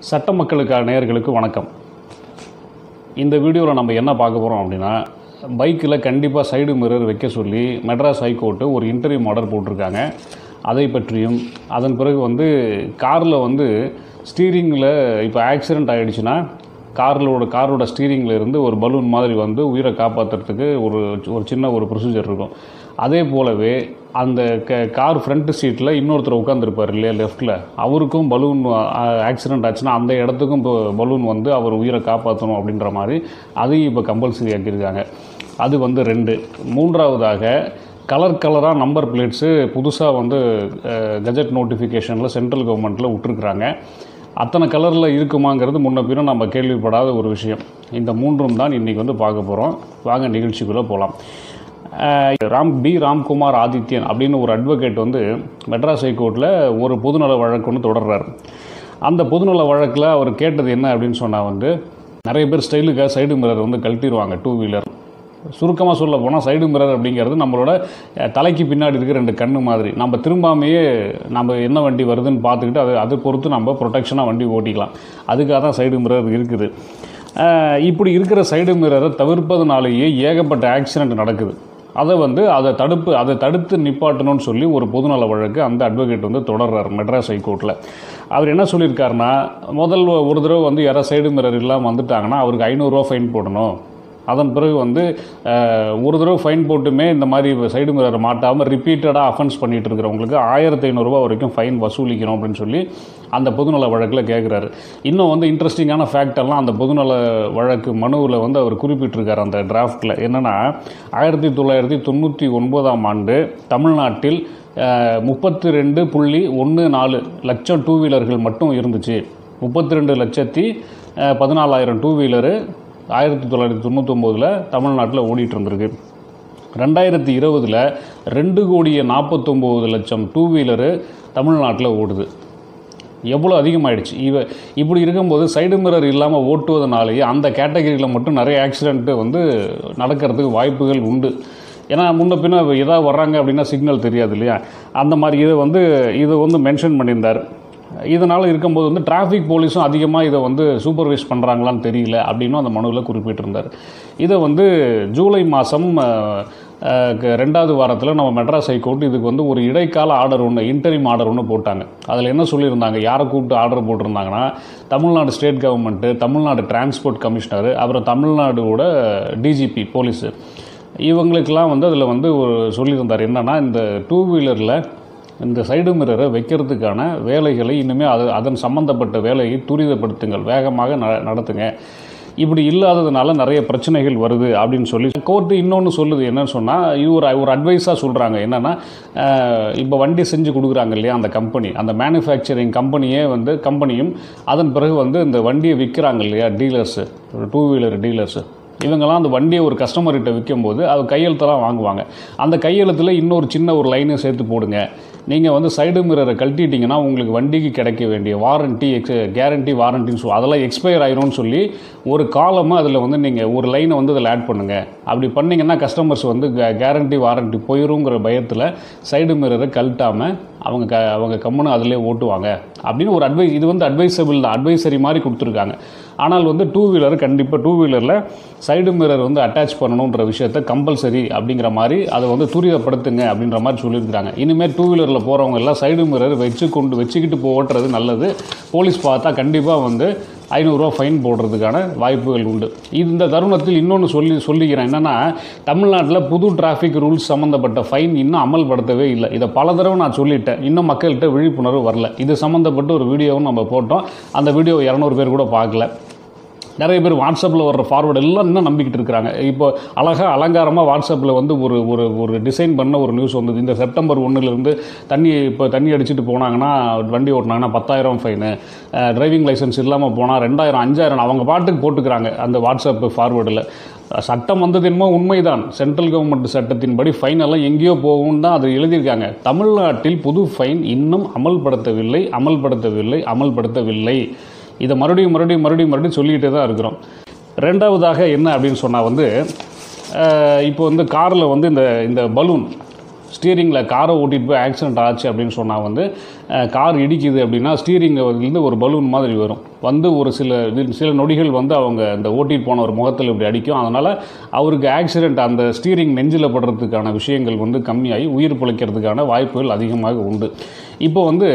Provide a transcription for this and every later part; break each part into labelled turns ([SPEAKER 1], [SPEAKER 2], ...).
[SPEAKER 1] சட்ட மக்களுக்கான நேயர்களுக்கு வணக்கம் இந்த வீடியோவில் நம்ம என்ன பார்க்க போகிறோம் அப்படின்னா பைக்கில் கண்டிப்பாக சைடு மிரர் வைக்க சொல்லி மெட்ராஸ் ஹைகோர்ட்டு ஒரு இன்டர்வியூ ஆர்டர் போட்டிருக்காங்க அதை பற்றியும் அதன் பிறகு வந்து காரில் வந்து ஸ்டீரிங்கில் இப்போ ஆக்சிடெண்ட் ஆகிடுச்சுன்னா காரிலோட காரோட ஸ்டீரிங்கில் இருந்து ஒரு பலூன் மாதிரி வந்து உயிரை காப்பாற்றுறதுக்கு ஒரு ஒரு சின்ன ஒரு ப்ரொசீஜர் இருக்கும் அதே போலவே அந்த க கார் ஃப்ரண்ட் சீட்டில் இன்னொருத்தர் உட்காந்துருப்பார் இல்லையா லெஃப்ட்டில் அவருக்கும் பலூன் ஆக்சிடெண்ட் ஆச்சுன்னா அந்த இடத்துக்கும் இப்போ பலூன் வந்து அவர் உயிரை காப்பாற்றணும் அப்படின்ற மாதிரி அதையும் இப்போ கம்பல்சரி ஆக்கியிருக்காங்க அது வந்து ரெண்டு மூன்றாவதாக கலர் கலராக நம்பர் பிளேட்ஸு புதுசாக வந்து கஜெட் நோட்டிஃபிகேஷனில் சென்ட்ரல் கவர்மெண்ட்டில் விட்டுருக்குறாங்க அத்தனை கலரில் இருக்குமாங்கிறது முன்ன பின்ன நம்ம கேள்விப்படாத ஒரு விஷயம் இந்த மூன்றும் தான் இன்றைக்கி வந்து பார்க்க போகிறோம் வாங்க நிகழ்ச்சிக்குள்ளே போகலாம் ராம் பி ராம்குமார் ஆதித்யன் அப்படின்னு ஒரு அட்வொகேட் வந்து மெட்ராஸ் ஹைகோர்ட்டில் ஒரு பொதுநல வழக்கு ஒன்று தொடர்றாரு அந்த பொதுநல வழக்கில் அவர் கேட்டது என்ன அப்படின்னு சொன்னால் வந்து நிறைய பேர் ஸ்டைலுக்காக சைடு மிரர் வந்து கழட்டிடுவாங்க டூ வீலர் சுருக்கமாக சொல்ல போனால் சைடு மிரர் அப்படிங்கிறது நம்மளோட அஹ், தலைக்கு பின்னாடி இருக்கிற ரெண்டு கண்ணு மாதிரி நம்ம திரும்பாமையே நம்ம என்ன வண்டி வருதுன்னு பார்த்துக்கிட்டு அது அது பொறுத்து நம்ம ப்ரொடெக்ஷனாக வண்டி ஓட்டிக்கலாம் அதுக்காக தான் சைடு மிரர் இருக்குது அஹ், இப்படி இருக்கிற சைடு மிரரை தவிர்ப்பதனாலேயே ஏகப்பட்ட ஆக்சிடென்ட் நடக்குது அதை வந்து அதை தடுப்பு அதை தடுத்து நிப்பாட்டணும்னு சொல்லி ஒரு பொதுநல வழக்கு அந்த அட்வொகேட் வந்து தொடர்றார் மெட்ராஸ் ஹைகோர்ட்டில் அவர் என்ன சொல்லியிருக்காருன்னா முதல் ஒரு தடவை வந்து யாராவது சைடு மிரர் இல்லாமல் வந்துட்டாங்கன்னா அவருக்கு ஐநூறுரூவா ஃபைன் போடணும் அதன் பிறகு வந்து அஹ், ஒரு தடவை ஃபைன் போட்டுமே இந்த மாதிரி சைடு மிரர் மாட்டாமல் ரிப்பீட்டடாக அஃபென்ஸ் பண்ணிட்டு இருக்கிறவங்களுக்கு ஆயிரத்தி ஐநூறுரூவா வரைக்கும் ஃபைன் வசூலிக்கணும் அப்படின்னு சொல்லி அந்த பொதுநல வழக்கில் கேட்குறாரு இன்னும் வந்து இன்ட்ரெஸ்டிங்கான ஃபேக்ட் எல்லாம் அந்த பொதுநல வழக்கு மனுவில் வந்து அவர் குறிப்பிட்டிருக்கார் அந்த டிராஃப்டில் என்னென்னா ஆயிரத்தி தொள்ளாயிரத்தி தொண்ணூற்றி ஒன்பதாம் ஆண்டு தமிழ்நாட்டில் முப்பத்தி ரெண்டு புள்ளி ஒன்று நாலு லட்சம் டூ வீலர்கள் மட்டும் இருந்துச்சு முப்பத்தி ரெண்டு லட்சத்தி அஹ், பதினாலாயிரம் டூ வீலரு ஆயிரத்தி தொள்ளாயிரத்தி தொண்ணூத்தொம்போதில் தமிழ்நாட்டில் ஓடிட்டு இருந்திருக்கு ரெண்டாயிரத்தி இருபதில் ரெண்டு கோடியே நாற்பத்தொம்போது லட்சம் டூ வீலரு தமிழ்நாட்டில் ஓடுது எவ்வளோ அதிகமாயிடுச்சு இவ இப்படி இருக்கும்போது சைடு மிரர் இல்லாமல் ஓட்டுவதனாலேயே அந்த கேட்டகரியில் மட்டும் நிறைய ஆக்சிடென்ட்டு வந்து நடக்கிறதுக்கு வாய்ப்புகள் உண்டு ஏன்னா முன்ன பின்ன ஏதாவது வர்றாங்க அப்படின்னா சிக்னல் தெரியாது இல்லையா அந்த மாதிரி இதை வந்து இதை வந்து மென்ஷன் பண்ணியிருந்தார் இதனால் இருக்கும்போது வந்து டிராஃபிக் போலீஸும் அதிகமாக இதை வந்து சூப்பர்வைஸ் பண்ணுறாங்களான்னு தெரியல அப்படின்னும் அந்த மனுவில் குறிப்பிட்டிருந்தார் இதை வந்து ஜூலை மாதம் ரெண்டாவது வாரத்தில் நம்ம மெட்ராஸ் ஹைகோர்ட் இதுக்கு வந்து ஒரு இடைக்கால ஆர்டர் ஒன்று இன்டரிம் ஆர்டர் ஒன்று போட்டாங்க அதில் என்ன சொல்லியிருந்தாங்க யாரை கூப்பிட்டு ஆர்டர் போட்டிருந்தாங்கன்னா Tamil Nadu state government Tamil Nadu transport commissioner அப்புறம் தமிழ்நாடோட டிஜிபி போலீஸு இவங்களுக்கெல்லாம் வந்து அதில் வந்து ஒரு சொல்லியிருந்தார் என்னென்னா இந்த டூ வீலரில் இந்த சைடு மிரரை வைக்கிறதுக்கான வேலைகளை இன்னுமே அது அதன் சம்பந்தப்பட்ட வேலையை துரிதப்படுத்துங்கள் வேகமாக ந நடத்துங்க இப்படி இல்லாததுனால நிறைய பிரச்சனைகள் வருது அப்படின்னு சொல்லி கோர்ட்டு இன்னொன்று சொல்லுது என்னன்னு சொன்னால் இது ஒரு ஒரு அட்வைஸாக சொல்கிறாங்க என்னென்னா இப்போ வண்டி செஞ்சு கொடுக்குறாங்க இல்லையா அந்த கம்பெனி அந்த மேனுஃபேக்சரிங் கம்பெனியே வந்து கம்பெனியும் அதன் பிறகு வந்து இந்த வண்டியை விற்கிறாங்க இல்லையா டீலர்ஸு டூ வீலர் டீலர்ஸு இவங்கெல்லாம் அந்த வண்டியை ஒரு கஸ்டமர்கிட்ட விற்கும்போது அது கையெழுத்தெல்லாம் வாங்குவாங்க அந்த கையெழுத்தில் இன்னொரு சின்ன ஒரு லைனை சேர்த்து போடுங்க நீங்கள் வந்து சைடு மிரரை கழட்டிட்டீங்கன்னா உங்களுக்கு வண்டிக்கு கிடைக்க வேண்டிய வாரண்ட்டி எக்ஸ் கேரண்டி வாரண்டின்னு சொல்லி அதெல்லாம் எக்ஸ்பயர் ஆயிரும்னு சொல்லி ஒரு காலமாக அதில் வந்து நீங்கள் ஒரு லைனை வந்து அதில் ஆட் பண்ணுங்கள் அப்படி பண்ணிங்கன்னா கஸ்டமர்ஸ் வந்து கேரண்டி வாரண்ட்டி போயிருங்கிற பயத்தில் சைடு மிரரை கழட்டாமல் அவங்க க அவங்க கம்முன்னு அதிலே ஓட்டுவாங்க அப்படின்னு ஒரு அட்வைஸ் இது வந்து அட்வைசபிள் தான் அட்வைசரி மாதிரி கொடுத்துருக்காங்க ஆனால் வந்து டூ வீலர் கண்டிப்பாக டூ வீலரில் சைடு மிரர் வந்து அட்டாச் பண்ணணுன்ற விஷயத்த கம்பல்சரி அப்படிங்கிற மாதிரி அதை வந்து துரிதப்படுத்துங்க அப்படின்ற மாதிரி சொல்லியிருக்காங்க இனிமேல் டூ வீலரில் போகிறவங்க எல்லாம் சைடு மிரர் வச்சு கொண்டு வச்சுக்கிட்டு போ ஓட்டுறது நல்லது போலீஸ் பார்த்தா கண்டிப்பாக வந்து ஐநூறுரூவா ஃபைன் போடுறதுக்கான வாய்ப்புகள் உண்டு இந்த தருணத்தில் இன்னொன்று சொல்லி சொல்லிக்கிறேன் என்னென்னா தமிழ்நாட்டில் புது டிராஃபிக் ரூல்ஸ் சம்மந்தப்பட்ட ஃபைன் இன்னும் அமல்படுத்தவே இல்லை இதை பல தடவை நான் சொல்லிட்டேன் இன்னும் மக்கள்கிட்ட விழிப்புணர்வு வரல இது சம்மந்தப்பட்ட ஒரு வீடியோவும் நம்ம போட்டோம் அந்த வீடியோ இரநூறு பேர் கூட பார்க்கல நிறைய பேர் வாட்ஸ்அப்பில் வர்ற ஃபார்வர்டு எல்லாம் இன்னும் நம்பிக்கிட்டு இருக்கிறாங்க இப்போ அழகாக அலங்காரமாக வாட்ஸ்அப்பில் வந்து ஒரு ஒரு ஒரு டிசைன் பண்ண ஒரு நியூஸ் வந்தது இந்த செப்டம்பர் ஒன்றுலேருந்து தண்ணி இப்போ தண்ணி அடிச்சுட்டு போனாங்கன்னா வண்டி ஓட்டினாங்கன்னா பத்தாயிரம் ஃபைனு டிரைவிங் லைசன்ஸ் இல்லாமல் போனால் ரெண்டாயிரம் அஞ்சாயிரம் அவங்க பாட்டுக்கு போட்டுக்கிறாங்க அந்த வாட்ஸ்அப் ஃபார்வேர்டில் சட்டம் வந்தது என்னமோ உண்மைதான் சென்ட்ரல் கவர்மெண்ட் சட்டத்தின்படி ஃபைன் எல்லாம் எங்கேயோ போகும் தான் அது எழுதியிருக்காங்க தமிழ்நாட்டில் புது ஃபைன் இன்னும் அமல்படுத்தவில்லை அமல்படுத்தவில்லை அமல்படுத்தவில்லை இதை மறுபடியும் மறுபடியும் மறுபடியும் மறுபடியும் சொல்லிக்கிட்டே தான் இருக்கிறோம் ரெண்டாவதாக என்ன அப்படின்னு சொன்னால் வந்து அஹ், இப்போ வந்து காரில் வந்து இந்த இந்த பலூன் ஸ்டீரிங்கில் காரை ஓட்டிகிட்டு போய் ஆக்சிடென்ட் ஆச்சு அப்படின்னு சொன்னால் வந்து அஹ், கார் இடிக்குது அப்படின்னா ஸ்டீரிங்லேருந்து ஒரு பலூன் மாதிரி வரும் வந்து ஒரு சில வி- சில நொடிகள் வந்து அவங்க இந்த ஓட்டிட்டு போன ஒரு முகத்தில் இப்படி அடிக்கும் அதனால் அவருக்கு ஆக்சிடென்ட் அந்த ஸ்டீரிங் நெஞ்சில் படுறதுக்கான விஷயங்கள் வந்து கம்மியாகி உயிர் பிழைக்கிறதுக்கான வாய்ப்புகள் அதிகமாக உண்டு இப்போ வந்து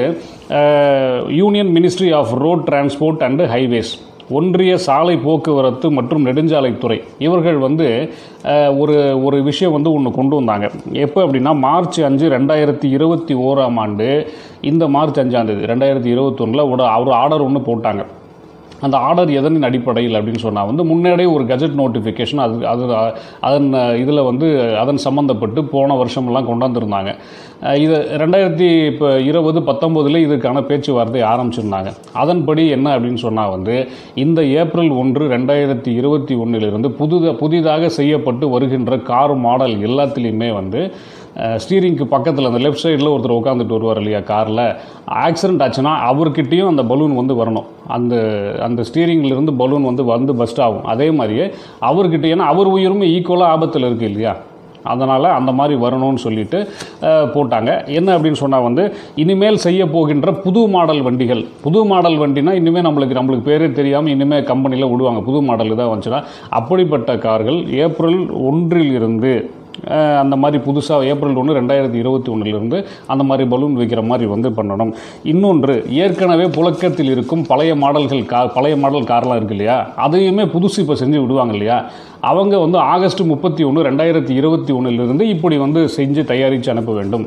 [SPEAKER 1] union ministry of road transport and highways ஒன்றிய சாலை போக்குவரத்து மற்றும் நெடுஞ்சாலைத்துறை இவர்கள் வந்து அஹ், ஒரு ஒரு விஷயம் வந்து ஒன்று கொண்டு வந்தாங்க எப்போ அப்படின்னா மார்ச் அஞ்சு ரெண்டாயிரத்தி இருபத்தி ஓராம் ஆண்டு இந்த மார்ச் அஞ்சாம் தேதி ரெண்டாயிரத்தி இருபத்தொன்னில் ஒரு ஒரு ஆர்டர் ஒன்று போட்டாங்க அந்த ஆர்டர் எதனின் அடிப்படையில் அப்படின்னு சொன்னால் வந்து முன்னாடியே ஒரு கஜெட் நோட்டிஃபிகேஷன் அது அது அதன் இதில் வந்து அதன் சம்மந்தப்பட்டு போன வருஷமெல்லாம் கொண்டாந்துருந்தாங்க அஹ் இது ரெண்டாயிரத்தி இப்போ இருபது பத்தொம்போதில் இதுக்கான பேச்சுவார்த்தை ஆரம்பிச்சிருந்தாங்க அதன்படி என்ன அப்படின்னு சொன்னால் வந்து இந்த ஏப்ரல் ஒன்று ரெண்டாயிரத்தி இருபத்தி ஒன்றிலிருந்து புதுத புதிதாக செய்யப்பட்டு வருகின்ற கார் மாடல் எல்லாத்துலேயுமே வந்து ஸ்டீரிங்க்கு பக்கத்தில் அந்த லெஃப்ட் சைடில் ஒருத்தர் உட்காந்துட்டு வருவார் இல்லையா காரில் ஆக்சிடென்ட் ஆச்சுன்னா அவர்கிட்டயும் அந்த பலூன் வந்து வரணும் அந்த அந்த ஸ்டீரிங்லேருந்து பலூன் வந்து வந்து பஸ்ட் ஆகும் அதே மாதிரியே அவர்கிட்ட ஏன்னா அவர் உயிருமே ஈக்குவலாக ஆபத்தில் இருக்குது இல்லையா அதனால் அந்த மாதிரி வரணும்னு சொல்லிட்டு அஹ், போட்டாங்க என்ன அப்படின்னு சொன்னால் வந்து இனிமேல் செய்ய போகின்ற புது மாடல் வண்டிகள் புது மாடல் வண்டினா இனிமேல் நம்மளுக்கு நம்மளுக்கு பேரே தெரியாமல் இனிமேல் கம்பெனியில் விடுவாங்க புது மாடல் தான் வந்துச்சுன்னா அப்படிப்பட்ட கார்கள் ஏப்ரல் ஒன்றில் இருந்து அஹ், அந்த மாதிரி புதுசாக ஏப்ரல் ஒன்று ரெண்டாயிரத்தி இருபத்தி ஒன்றிலிருந்து அந்த மாதிரி பலூன் வைக்கிற மாதிரி வந்து பண்ணணும் இன்னொன்று ஏற்கனவே புழக்கத்தில் இருக்கும் பழைய மாடல்கள் கார் பழைய மாடல் கார்லாம் இருக்கு இல்லையா அதையுமே புதுசு இப்போ செஞ்சு விடுவாங்க இல்லையா அவங்க வந்து ஆகஸ்ட் முப்பத்தி ஒன்று ரெண்டாயிரத்தி இருபத்தி ஒன்றிலிருந்து இப்படி வந்து செஞ்சு தயாரித்து அனுப்ப வேண்டும்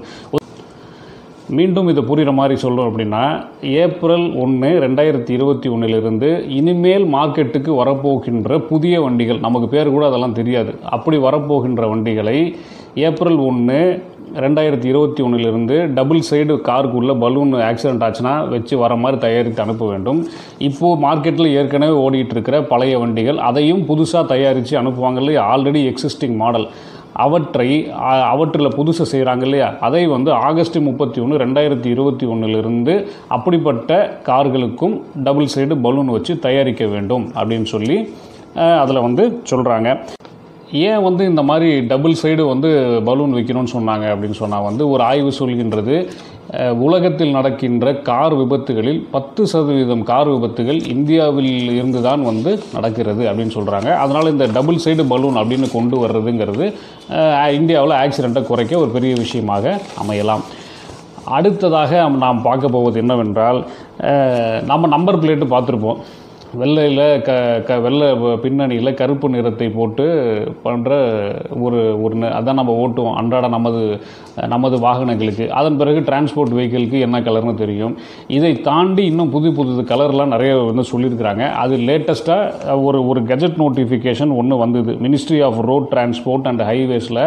[SPEAKER 1] மீண்டும் இது புரிகிற மாதிரி சொல்லணும் அப்படின்னா ஏப்ரல் ஒன்று ரெண்டாயிரத்தி இருபத்தி ஒன்றிலிருந்து இனிமேல் மார்க்கெட்டுக்கு வரப்போகின்ற புதிய வண்டிகள் நமக்கு பேர் கூட அதெல்லாம் தெரியாது அப்படி வரப்போகின்ற வண்டிகளை ஏப்ரல் ஒன்று ரெண்டாயிரத்தி இருபத்தி ஒன்றிலிருந்து டபுள் சைடு காருக்குள்ளே பலூன் ஆக்சிடென்ட் ஆச்சுன்னா வச்சு வர மாதிரி தயாரித்து அனுப்ப வேண்டும் இப்போது மார்க்கெட்டில் ஏற்கனவே ஓடிட்டு இருக்கிற பழைய வண்டிகள் அதையும் புதுசாக தயாரித்து அனுப்புவாங்க இல்லையா ஆல்ரெடி எக்ஸிஸ்டிங் மாடல் அவற்றை அ- அவற்றில் புதுசு செய்கிறாங்க இல்லையா அதை வந்து ஆகஸ்ட் முப்பத்தி ஒன்று ரெண்டாயிரத்தி இருபத்தி ஒன்றிலிருந்து அப்படிப்பட்ட கார்களுக்கும் டபுள் சைடு பலூன் வச்சு தயாரிக்க வேண்டும் அப்படின்னு சொல்லி அதில் வந்து சொல்கிறாங்க ஏன் வந்து இந்த மாதிரி டபுள் சைடு வந்து பலூன் வைக்கணும்னு சொன்னாங்க அப்படின்னு சொன்னால் வந்து ஒரு ஆய்வு சொல்கின்றது அஹ், உலகத்தில் நடக்கின்ற கார் விபத்துகளில் பத்து சதவீதம் கார் விபத்துகள் இந்தியாவில் இருந்து தான் வந்து நடக்கிறது அப்படின்னு சொல்கிறாங்க அதனால் இந்த டபுள் சைடு பலூன் அப்படின்னு கொண்டு வர்றதுங்கிறது அஹ், இந்தியாவில் ஆக்சிடெண்ட்டை குறைக்க ஒரு பெரிய விஷயமாக அமையலாம் அடுத்ததாக நாம் பார்க்க போவது என்னவென்றால் அஹ், நம்ம நம்பர் பிளேட்டு பார்த்துருப்போம் வெள்ளையில் க க வெள்ளை பின்னணியில் கருப்பு நிறத்தை போட்டு பண்ணுற ஒரு ஒரு ந- அதான் நம்ம ஓட்டுவோம் அன்றாட நமது நமது வாகனங்களுக்கு அதன் பிறகு டிரான்ஸ்போர்ட் வெஹிக்கிளுக்கு என்ன கலர்னு தெரியும் இதை தாண்டி இன்னும் புது புது கலர்லாம் நிறைய வந்து சொல்லியிருக்கிறாங்க அது லேட்டஸ்ட்டாக ஒரு ஒரு கெஜெட் நோட்டிஃபிகேஷன் ஒன்று வந்தது ministry of road transport and ஹைவேஸில்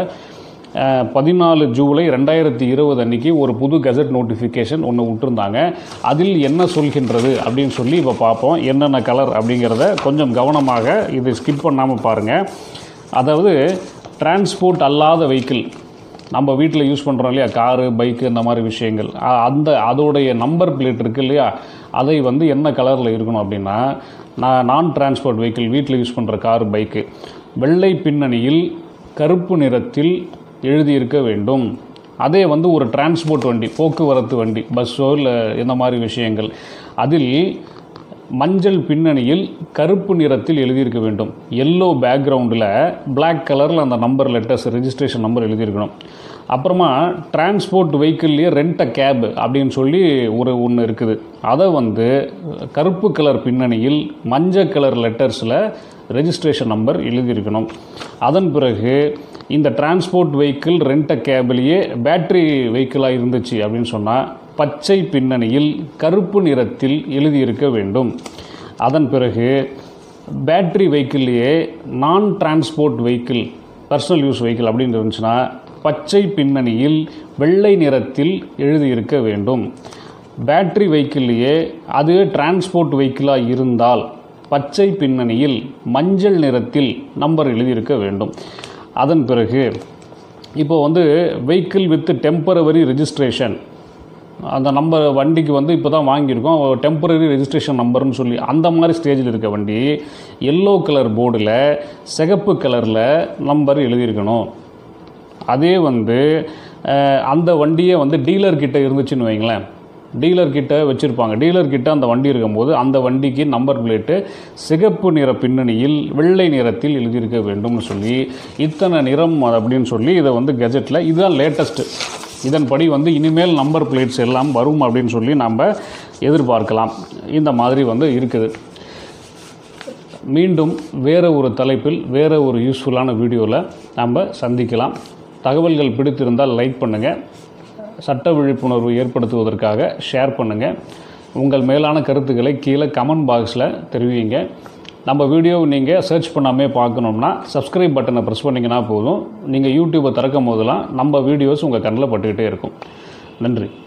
[SPEAKER 1] பதினாலு ஜூலை ரெண்டாயிரத்தி இருபது அன்னைக்கு ஒரு புது கெசட் நோட்டிஃபிகேஷன் ஒன்று விட்டுருந்தாங்க அதில் என்ன சொல்கின்றது அப்படின்னு சொல்லி இப்போ பார்ப்போம் என்னென்ன கலர் அப்படிங்கிறத கொஞ்சம் கவனமாக இது ஸ்கிப் பண்ணாமல் பாருங்கள் அதாவது டிரான்ஸ்போர்ட் அல்லாத வெஹிக்கிள் நம்ம வீட்டில் யூஸ் பண்ணுறோம் இல்லையா காரு பைக்கு இந்த மாதிரி விஷயங்கள் அ- அந்த அதோடைய நம்பர் பிளேட் இருக்கு இல்லையா அதை வந்து என்ன கலரில் இருக்கணும் அப்படின்னா நான் நான் டிரான்ஸ்போர்ட் வெஹிக்கிள் வீட்டில் யூஸ் பண்ணுற கார் பைக்கு வெள்ளை பின்னணியில் கருப்பு நிறத்தில் எழுதியிருக்க வேண்டும் அதே வந்து ஒரு டிரான்ஸ்போர்ட் வண்டி போக்குவரத்து வண்டி பஸ்ஸோ இல்லை இந்த மாதிரி விஷயங்கள் அதில் மஞ்சள் பின்னணியில் கருப்பு நிறத்தில் எழுதியிருக்க வேண்டும் எல்லோ பேக்ரவுண்டில் Black கலரில் அந்த நம்பர் லெட்டர்ஸ் ரெஜிஸ்ட்ரேஷன் நம்பர் எழுதியிருக்கணும் அப்புறமா டிரான்ஸ்போர்ட் வெஹிக்கிள்லேயே ரெண்ட் அ கேப் அப்படின்னு சொல்லி ஒரு ஒன்று இருக்குது அதை வந்து கருப்பு கலர் பின்னணியில் மஞ்சள் கலர் லெட்டர்ஸில் ரெஜிஸ்ட்ரேஷன் நம்பர் எழுதியிருக்கணும் அதன் பிறகு இந்த டிரான்ஸ்போர்ட் வெஹிக்கிள் ரெண்ட் அ கேபிலேயே பேட்டரி வெஹிக்கிளாக இருந்துச்சு அப்படின்னு சொன்னால் பச்சை பின்னணியில் கருப்பு நிறத்தில் எழுதியிருக்க வேண்டும் அதன் பிறகு பேட்டரி வெஹிக்கிள்லேயே நான் transport vehicle personal use vehicle அப்படின்னு இருந்துச்சுன்னா பச்சை பின்னணியில் வெள்ளை நிறத்தில் எழுதியிருக்க வேண்டும் பேட்டரி வெஹிக்கிள்லேயே அது டிரான்ஸ்போர்ட் வெஹிக்கிளாக இருந்தால் பச்சை பின்னணியில் மஞ்சள் நிறத்தில் நம்பர் எழுதியிருக்க வேண்டும் அதன் பிறகு இப்போ வந்து வெஹிக்கிள் வித் டெம்பரவரி ரெஜிஸ்ட்ரேஷன் அந்த நம்பர் வண்டிக்கு வந்து இப்போ தான் வாங்கியிருக்கோம் டெம்பரரி ரெஜிஸ்ட்ரேஷன் நம்பர்னு சொல்லி அந்த மாதிரி ஸ்டேஜில் இருக்க வண்டி எல்லோ கலர் போர்டில் சிகப்பு கலரில் நம்பர் எழுதியிருக்கணும் அதே வந்து அஹ், அந்த வண்டியே வந்து டீலர் கிட்ட இருந்துச்சுன்னு வைங்களேன் டீலர் கிட்ட வச்சுருப்பாங்க டீலர் கிட்ட அந்த வண்டி இருக்கும்போது அந்த வண்டிக்கு நம்பர் பிளேட்டு சிகப்பு நிற பின்னணியில் வெள்ளை நிறத்தில் எழுதியிருக்க வேண்டும்னு சொல்லி இத்தனை நிறம் அப்படின்னு சொல்லி இதை வந்து கெஜெட்டில் இதுதான் லேட்டஸ்ட்டு இதன்படி வந்து இனிமேல் நம்பர் பிளேட்ஸ் எல்லாம் வரும் அப்படின்னு சொல்லி நம்ம எதிர்பார்க்கலாம் இந்த மாதிரி வந்து இருக்குது மீண்டும் வேறு ஒரு தலைப்பில் வேறு ஒரு யூஸ்ஃபுல்லான வீடியோவில் நம்ம சந்திக்கலாம் தகவல்கள் பிடித்திருந்தால் லைக் பண்ணுங்கள் சட்ட விழிப்புணர்வு ஏற்படுத்துவதற்காக ஷேர் பண்ணுங்கள் உங்கள் மேலான கருத்துக்களை கீழே கமெண்ட் பாக்ஸில் தெரிவிங்க நம்ம வீடியோவை நீங்கள் சர்ச் பண்ணாமே பார்க்கணும்னா சப்ஸ்கிரைப் பட்டனை ப்ரெஸ் பண்ணிங்கன்னா போதும் நீங்கள் யூடியூப்பை திறக்கும் போதெல்லாம் நம்ம வீடியோஸ் உங்கள் கண்ணில் பட்டுக்கிட்டே இருக்கும் நன்றி